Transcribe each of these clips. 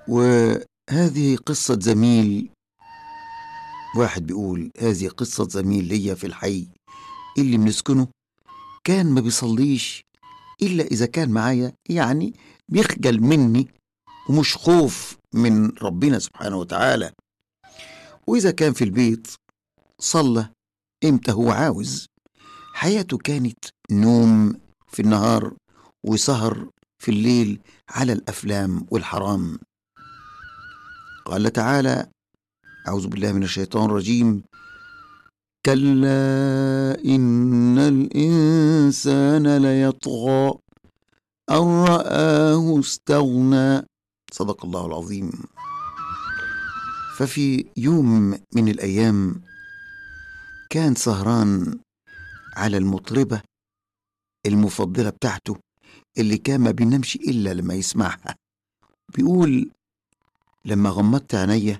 وهذه قصة زميل واحد بيقول هذه قصة زميل ليا في الحي اللي بنسكنه كان ما بيصليش إلا إذا كان معايا يعني بيخجل مني ومش خوف من ربنا سبحانه وتعالى وإذا كان في البيت صلى إمتى هو عاوز حياته كانت نوم في النهار وسهر في الليل على الأفلام والحرام قال تعالى أعوذ بالله من الشيطان الرجيم كلا إن الإنسان ليطغى أن رآه استغنى صدق الله العظيم ففي يوم من الأيام كان سهران على المطربة المفضلة بتاعته اللي كان ما بينامش إلا لما يسمعها بيقول لما غمضت عينيا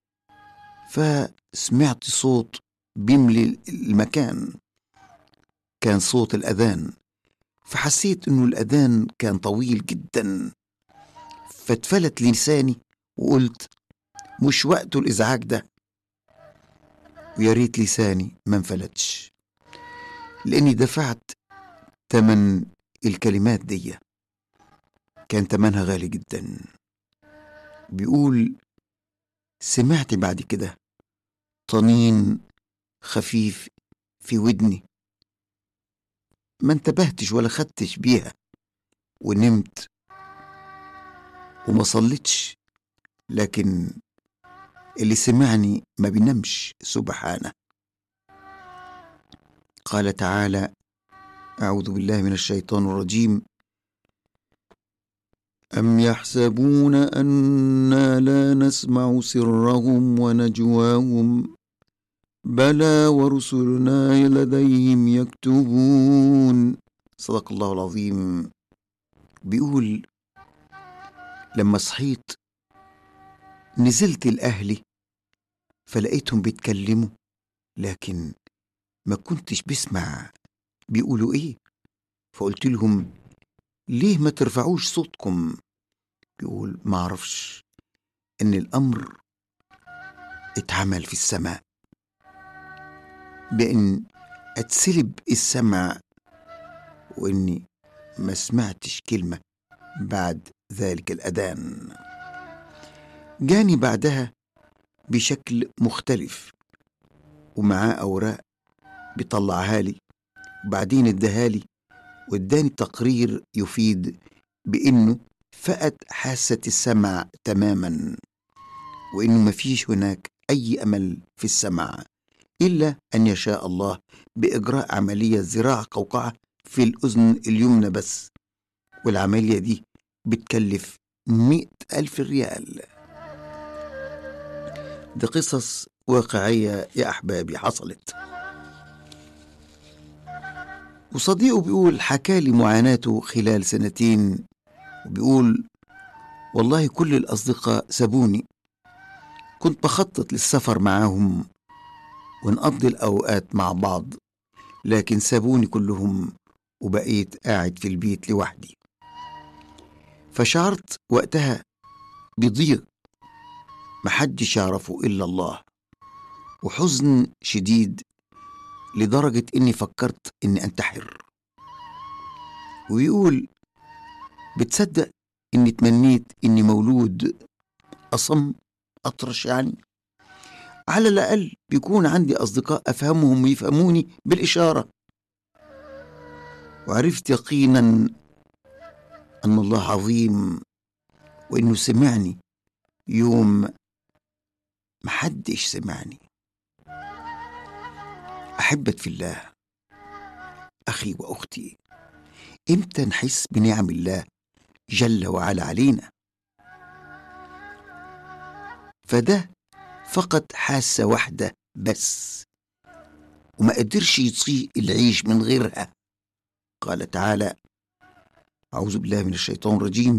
فسمعت صوت بيملي المكان كان صوت الأذان فحسيت إنه الأذان كان طويل جدا فاتفلت لساني وقلت مش وقته الإزعاج ده ويا ريت لساني ما انفلتش لأني دفعت تمن الكلمات دي كان تمنها غالي جدا بيقول سمعت بعد كده طنين خفيف في ودني ما انتبهتش ولا خدتش بيها ونمت وما صليتش لكن اللي سمعني ما بينامش سبحانه قال تعالى أعوذ بالله من الشيطان الرجيم أم يحسبون أنا لا نسمع سرهم ونجواهم بلى ورسلنا لديهم يكتبون صدق الله العظيم بيقول لما صحيت نزلت لأهلي فلقيتهم بيتكلموا لكن ما كنتش بسمع بيقولوا ايه فقلت لهم ليه ما ترفعوش صوتكم بيقول ما اعرفش ان الامر اتعمل في السماء بان اتسلب السمع واني ما سمعتش كلمه بعد ذلك الاذان جاني بعدها بشكل مختلف ومعاه اوراق بيطلعها لي وبعدين اداها لي واداني تقرير يفيد بانه فقد حاسه السمع تماما وانه مفيش هناك اي امل في السمع الا ان يشاء الله باجراء عمليه زراعه قوقعه في الاذن اليمنى بس والعمليه دي بتكلف مئة ألف ريال دي قصص واقعية يا أحبابي حصلت وصديقه بيقول حكى لي معاناته خلال سنتين وبيقول والله كل الأصدقاء سابوني كنت بخطط للسفر معاهم ونقضي الأوقات مع بعض لكن سابوني كلهم وبقيت قاعد في البيت لوحدي فشعرت وقتها بضيق محدش يعرفه إلا الله وحزن شديد لدرجة إني فكرت إني أنتحر ويقول بتصدق إني تمنيت إني مولود أصم أطرش يعني على الأقل بيكون عندي أصدقاء أفهمهم ويفهموني بالإشارة وعرفت يقينا أن الله عظيم وإنه سمعني يوم محدش سمعني أحبت في الله أخي وأختي إمتى نحس بنعم الله جل وعلا علينا فده فقط حاسة واحدة بس وما قدرش يطيق العيش من غيرها قال تعالى أعوذ بالله من الشيطان الرجيم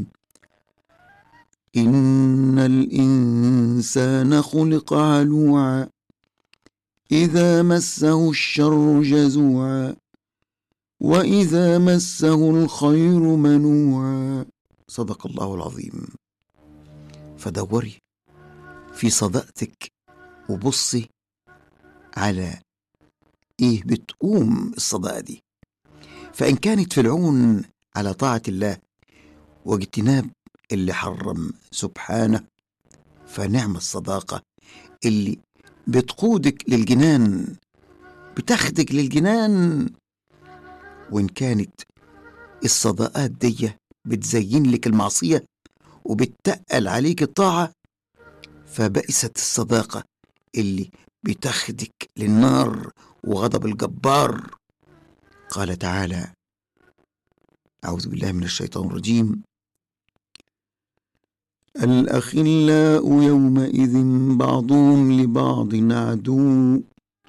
إن الإنسان خلق هلوعا إذا مسه الشر جزوعا وإذا مسه الخير منوعا صدق الله العظيم فدوري في صداقتك وبصي على ايه بتقوم الصداقه دي فان كانت في العون على طاعه الله واجتناب اللي حرم سبحانه فنعم الصداقه اللي بتقودك للجنان بتاخدك للجنان وان كانت الصداقات دي بتزين لك المعصيه وبتتقل عليك الطاعه فبئست الصداقه اللي بتاخدك للنار وغضب الجبار قال تعالى أعوذ بالله من الشيطان الرجيم الأخلاء يومئذ بعضهم لبعض عدو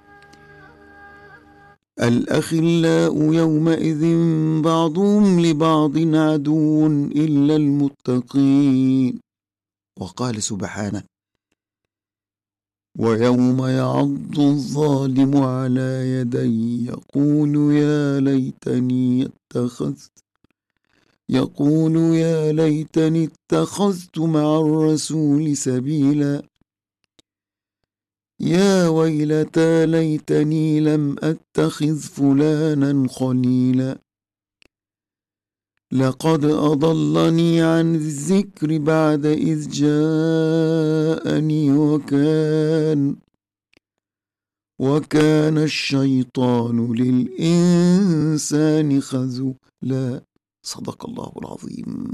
الأخلاء يومئذ بعضهم لبعض عدو إلا المتقين وقال سبحانه ويوم يعض الظالم على يديه يقول يا ليتني اتخذت يقول يا ليتني اتخذت مع الرسول سبيلا يا ويلتى ليتني لم اتخذ فلانا خليلا لقد اضلني عن الذكر بعد اذ جاءني وكان وكان الشيطان للانسان خذولا صدق الله العظيم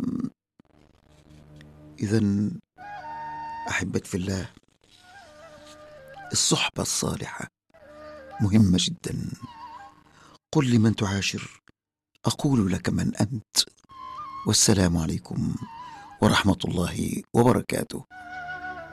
اذا احبت في الله الصحبه الصالحه مهمه جدا قل لمن تعاشر اقول لك من انت والسلام عليكم ورحمه الله وبركاته